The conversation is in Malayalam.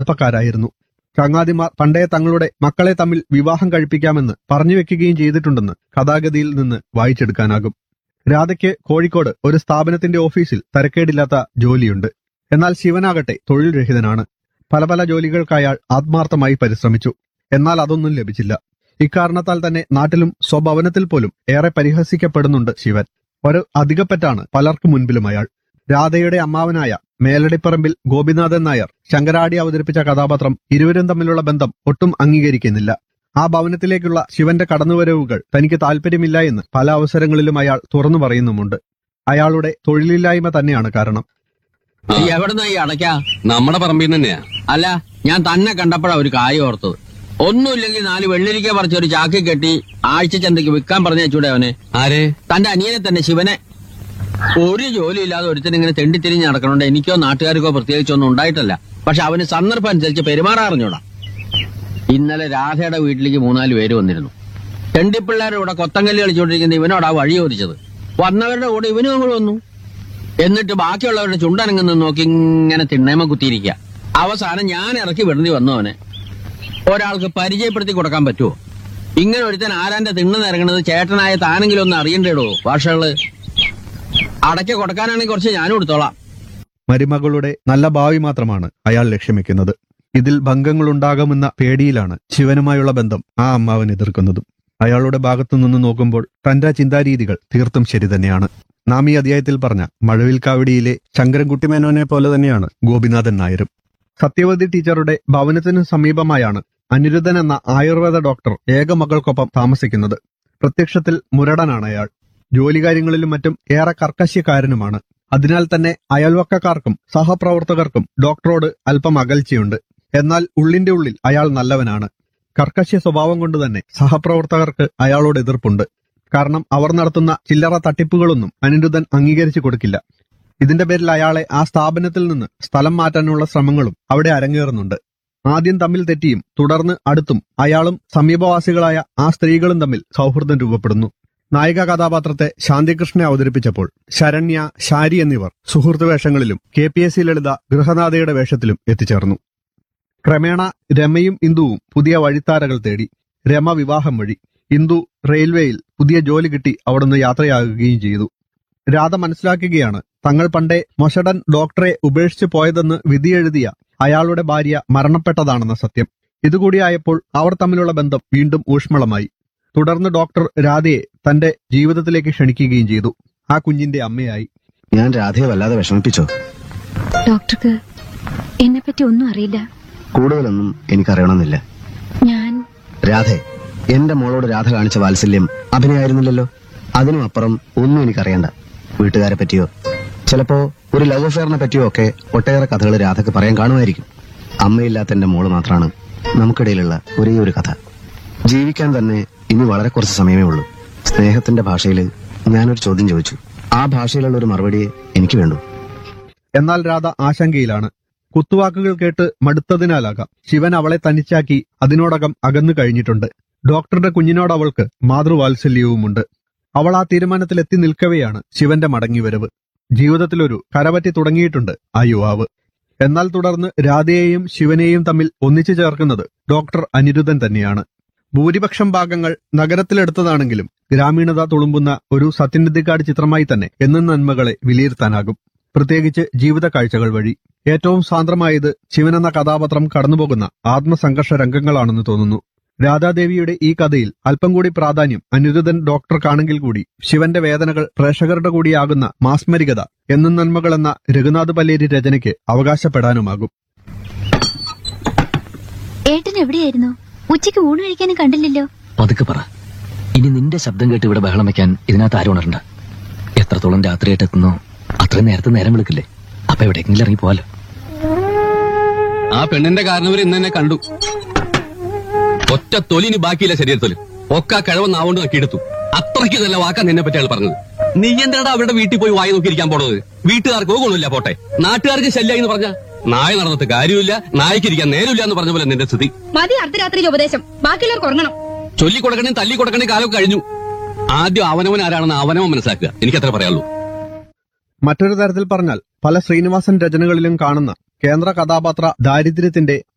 അടുപ്പക്കാരായിരുന്നു ചങ്ങാതിമാർ പണ്ടേ തങ്ങളുടെ മക്കളെ തമ്മിൽ വിവാഹം കഴിപ്പിക്കാമെന്ന് പറഞ്ഞു വെക്കുകയും ചെയ്തിട്ടുണ്ടെന്ന് കഥാഗതിയിൽ നിന്ന് വായിച്ചെടുക്കാനാകും രാധയ്ക്ക് കോഴിക്കോട് ഒരു സ്ഥാപനത്തിന്റെ ഓഫീസിൽ തരക്കേടില്ലാത്ത ജോലിയുണ്ട് എന്നാൽ ശിവനാകട്ടെ തൊഴിൽ രഹിതനാണ് പല പല ജോലികൾക്ക് അയാൾ ആത്മാർത്ഥമായി പരിശ്രമിച്ചു എന്നാൽ അതൊന്നും ലഭിച്ചില്ല ഇക്കാരണത്താൽ തന്നെ നാട്ടിലും സ്വഭവനത്തിൽ പോലും ഏറെ പരിഹസിക്കപ്പെടുന്നുണ്ട് ശിവൻ ഒരു അധികപ്പറ്റാണ് പലർക്കു മുൻപിലും അയാൾ രാധയുടെ അമ്മാവനായ മേലടിപ്പറമ്പിൽ ഗോപിനാഥൻ നായർ ശങ്കരാടി അവതരിപ്പിച്ച കഥാപാത്രം ഇരുവരും തമ്മിലുള്ള ബന്ധം ഒട്ടും അംഗീകരിക്കുന്നില്ല ആ ഭവനത്തിലേക്കുള്ള ശിവന്റെ കടന്നുവരവുകൾ തനിക്ക് താല്പര്യമില്ല എന്ന് പല അവസരങ്ങളിലും അയാൾ തുറന്നു പറയുന്നുമുണ്ട് അയാളുടെ തൊഴിലില്ലായ്മ തന്നെയാണ് കാരണം നീ എവിടുന്ന ഈ അടയ്ക്ക നമ്മുടെ പറമ്പിൽ നിന്ന് തന്നെയാ അല്ല ഞാൻ തന്നെ കണ്ടപ്പോഴാ ഒരു കാര്യം ഓർത്തത് ഒന്നുമില്ലെങ്കിൽ നാല് വെള്ളിരിക്ക പറിച്ച് ഒരു ചാക്കി കെട്ടി ആഴ്ച ചന്തയ്ക്ക് വിൽക്കാൻ പറഞ്ഞേച്ചൂടെ അവനെ ആരെ തന്റെ അനിയനെ തന്നെ ശിവനെ ഒരു ജോലി ഇല്ലാതെ ഒരുത്തൻ ഇങ്ങനെ തെണ്ടിത്തിരിഞ്ഞ് നടക്കണോണ്ട് എനിക്കോ നാട്ടുകാർക്കോ പ്രത്യേകിച്ചൊന്നും ഉണ്ടായിട്ടല്ല പക്ഷെ അവന് സന്ദർഭം അനുസരിച്ച് പെരുമാറാറിഞ്ഞൂടാ ഇന്നലെ രാധയുടെ വീട്ടിലേക്ക് മൂന്നാല് പേര് വന്നിരുന്നു തെണ്ടിപ്പിള്ളേരുടെ കൂടെ കൊത്തങ്കല്ല് കളിച്ചുകൊണ്ടിരിക്കുന്ന ഇവനോടാ വഴി ചോദിച്ചത് വന്നവരുടെ കൂടെ ഇവനും അങ്ങോട്ട് വന്നു എന്നിട്ട് ബാക്കിയുള്ളവരുടെ ചുണ്ടനങ്ങുന്ന നോക്കി ഇങ്ങനെ തിണ്ണേമ കുത്തിയിരിക്കുക അവസാനം ഞാൻ ഇറക്കി വിടേണ്ടി വന്നു അവനെ ഒരാൾക്ക് പരിചയപ്പെടുത്തി കൊടുക്കാൻ പറ്റുമോ ഇങ്ങനെ ഒരുത്തൻ ആരാന്റെ തിണ്ണ് നിരങ്ങണത് ചേട്ടനായ താനെങ്കിലും ഒന്ന് അറിയണ്ടേടോ ഭാഷകള് അടയ്ക്ക കൊടുക്കാനാണെങ്കിൽ കുറച്ച് ഞാനും എടുത്തോളാം മരുമകളുടെ നല്ല ഭാവി മാത്രമാണ് അയാൾ ലക്ഷ്യം വെക്കുന്നത് ഇതിൽ ഭംഗങ്ങളുണ്ടാകുമെന്ന പേടിയിലാണ് ശിവനുമായുള്ള ബന്ധം ആ അമ്മാവൻ എതിർക്കുന്നതും അയാളുടെ ഭാഗത്തു നിന്ന് നോക്കുമ്പോൾ തന്റെ ചിന്താരീതികൾ തീർത്തും ശരി തന്നെയാണ് നാം ഈ അധ്യായത്തിൽ പറഞ്ഞ മഴവിൽക്കാവടിയിലെ ശങ്കരൻകുട്ടി മേനോനെ പോലെ തന്നെയാണ് ഗോപിനാഥൻ നായരും സത്യവതി ടീച്ചറുടെ ഭവനത്തിനു സമീപമായാണ് അനിരുദ്ധൻ എന്ന ആയുർവേദ ഡോക്ടർ ഏക മകൾക്കൊപ്പം താമസിക്കുന്നത് പ്രത്യക്ഷത്തിൽ മുരടനാണ് അയാൾ ജോലികാര്യങ്ങളിലും മറ്റും ഏറെ കർക്കശ്യക്കാരനുമാണ് അതിനാൽ തന്നെ അയൽവക്കക്കാർക്കും സഹപ്രവർത്തകർക്കും ഡോക്ടറോട് അല്പം അകൽച്ചയുണ്ട് എന്നാൽ ഉള്ളിന്റെ ഉള്ളിൽ അയാൾ നല്ലവനാണ് കർക്കശ്യ സ്വഭാവം കൊണ്ട് തന്നെ സഹപ്രവർത്തകർക്ക് അയാളോട് എതിർപ്പുണ്ട് കാരണം അവർ നടത്തുന്ന ചില്ലറ തട്ടിപ്പുകളൊന്നും അനിരുദ്ധൻ അംഗീകരിച്ചു കൊടുക്കില്ല ഇതിന്റെ പേരിൽ അയാളെ ആ സ്ഥാപനത്തിൽ നിന്ന് സ്ഥലം മാറ്റാനുള്ള ശ്രമങ്ങളും അവിടെ അരങ്ങേറുന്നുണ്ട് ആദ്യം തമ്മിൽ തെറ്റിയും തുടർന്ന് അടുത്തും അയാളും സമീപവാസികളായ ആ സ്ത്രീകളും തമ്മിൽ സൗഹൃദം രൂപപ്പെടുന്നു നായിക കഥാപാത്രത്തെ ശാന്തികൃഷ്ണനെ അവതരിപ്പിച്ചപ്പോൾ ശരണ്യ ശാരി എന്നിവർ സുഹൃത്ത് വേഷങ്ങളിലും K P S C Lalitha ഗൃഹനാഥയുടെ വേഷത്തിലും എത്തിച്ചേർന്നു ക്രമേണ രമയും ഇന്ദുവും പുതിയ വഴിത്താരകൾ തേടി രമ വിവാഹം വഴി ഇന്ദു റെയിൽവേയിൽ പുതിയ ജോലി കിട്ടി അവിടുന്ന് യാത്രയാകുകയും ചെയ്തു രാധ മനസ്സിലാക്കുകയാണ് തങ്ങൾ പണ്ടേ മൊഷഡൻ ഡോക്ടറെ ഉപേക്ഷിച്ചു പോയതെന്ന് വിധിയെഴുതിയ അയാളുടെ ഭാര്യ മരണപ്പെട്ടതാണെന്ന സത്യം ഇതുകൂടിയായപ്പോൾ അവർ തമ്മിലുള്ള ബന്ധം വീണ്ടും ഊഷ്മളമായി തുടർന്ന് ഡോക്ടർ രാധയെ തന്റെ ജീവിതത്തിലേക്ക് ക്ഷണിക്കുകയും ചെയ്തു ആ കുഞ്ഞിന്റെ അമ്മയായി ഞാൻ രാധയെ വല്ലാതെ വിഷമിപ്പിച്ചോ ഡോക്ടർക്ക് എന്നെപ്പറ്റി ഒന്നും അറിയില്ല കൂടുതലൊന്നും എനിക്കറിയണമെന്നില്ല ഞാൻ രാധെ എന്റെ മോളോട് രാധ കാണിച്ച വാത്സല്യം അഭിനയായിരുന്നില്ലല്ലോ അതിനും അപ്പുറം ഒന്നും എനിക്കറിയണ്ട വീട്ടുകാരെ പറ്റിയോ ചിലപ്പോ ഒരു ലവ് അഫെയറിനെ പറ്റിയോ ഒക്കെ ഒട്ടേറെ കഥകൾ രാധക്ക് പറയാൻ കാണുമായിരിക്കും അമ്മയില്ലാത്ത എന്റെ മോള് മാത്രമാണ് നമുക്കിടയിലുള്ള ഒരേ ഒരു കഥ ജീവിക്കാൻ തന്നെ ഇനി വളരെ കുറച്ച് സമയമേ ഉള്ളൂ സ്നേഹത്തിന്റെ ഭാഷയിൽ ഞാനൊരു ചോദ്യം ചോദിച്ചു ആ ഭാഷയിലുള്ള ഒരു മറുപടിയെ എനിക്ക് വേണ്ടു എന്നാൽ രാധ ആശങ്കയിലാണ് കുത്തുവാക്കുകൾ കേട്ട് മടുത്തതിനാലാകാം ശിവൻ അവളെ തനിച്ചാക്കി അതിനോടകം അകന്നു കഴിഞ്ഞിട്ടുണ്ട് ഡോക്ടറുടെ കുഞ്ഞിനോട് അവൾക്ക് മാതൃവാത്സല്യവുമുണ്ട് അവൾ ആ തീരുമാനത്തിൽ എത്തി നിൽക്കവെയാണ് ശിവന്റെ മടങ്ങിവരവ് ജീവിതത്തിലൊരു കരപറ്റി തുടങ്ങിയിട്ടുണ്ട് ആ യുവാവ് എന്നാൽ തുടർന്ന് രാധയെയും ശിവനെയും തമ്മിൽ ഒന്നിച്ചു ചേർക്കുന്നത് ഡോക്ടർ അനിരുദ്ധൻ തന്നെയാണ് ഭൂരിപക്ഷം ഭാഗങ്ങൾ നഗരത്തിലെടുത്തതാണെങ്കിലും ഗ്രാമീണത തുളുമ്പുന്ന ഒരു സത്യനിധിക്കാട് ചിത്രമായി തന്നെ എന്നും നന്മകളെ വിലയിരുത്താനാകും പ്രത്യേകിച്ച് ജീവിത കാഴ്ചകൾ വഴി ഏറ്റവും സാന്ദ്രമായത് ശിവനെന്ന കഥാപാത്രം കടന്നുപോകുന്ന ആത്മസംഘർഷ രംഗങ്ങളാണെന്ന് തോന്നുന്നു രാധാദേവിയുടെ ഈ കഥയിൽ അല്പം കൂടി പ്രാധാന്യം അനിരുദ്ധൻ ഡോക്ടർക്കാണെങ്കിൽ കൂടി ശിവന്റെ വേദനകൾ പ്രേക്ഷകരുടെ കൂടിയാകുന്ന മാസ്മരികത എന്നും നന്മകൾ എന്ന രഘുനാഥ് പല്ലേരി രചനയ്ക്ക് അവകാശപ്പെടാനുമാകും ഏട്ടൻ എവിടെയായിരുന്നു ഉച്ചയ്ക്ക് ഊണ് കഴിക്കാനും കണ്ടില്ലല്ലോ പതുക്കെ പറ ഇനി നിന്റെ ശബ്ദം കേട്ട് ഇവിടെ ബഹളം വെക്കാൻ ഇതിനകത്ത് ആരും ഉണരണ്ട എത്രത്തോളം രാത്രിയായിട്ട് എത്തുന്നോ അത്രയും നേരത്തെ നേരം വിളിക്കില്ലേ അപ്പൊ എവിടെയെങ്കിലും ഇറങ്ങി പോവാലോ ആ പെണ്ണിന്റെ കാരണവർ ഇന്ന് തന്നെ കണ്ടു ഒറ്റ തൊലിന് ബാക്കിയില്ല ശരീരത്തിൽ ഒക്കെ ആ കിഴവൻ നാവുകൊണ്ട് നക്കിയെടുത്തു അത്രയ്ക്ക് നല്ല വാക്കാ നിന്നെ പറ്റി അയാൾ പറഞ്ഞത് നീ എന്തിനാ അവരുടെ വീട്ടിൽ പോയി വായി നോക്കിയിരിക്കാൻ പോണത് വീട്ടുകാർക്ക് കൊള്ളില്ല പോട്ടെ നാട്ടുകാർക്ക് ശല്യായി എന്ന് പറഞ്ഞ നായ നടന്നിട്ട് കാര്യമില്ല നായ്ക്കിരിക്കാൻ നേരമില്ല എന്ന് പറഞ്ഞ പോലെ നിന്റെ സ്ഥിതി മതി അർദ്ധരാത്രിയിലെ ഉപദേശം ബാക്കിയുള്ളവർക്ക് ഉറങ്ങണം ചൊല്ലി കൊടുക്കണേ തല്ലി കൊടുക്കണേ കാലം കഴിഞ്ഞു ആദ്യം അവനവൻ ആരാണെന്ന് അവനവൻ മനസ്സിലാക്കുക എനിക്കത്ര പറയാനുള്ളൂ മറ്റൊരു തരത്തിൽ പറഞ്ഞാൽ പല ശ്രീനിവാസൻ രചനകളിലും കാണുന്ന കേന്ദ്ര കഥാപാത്ര ദാരിദ്ര്യത്തിന്റെ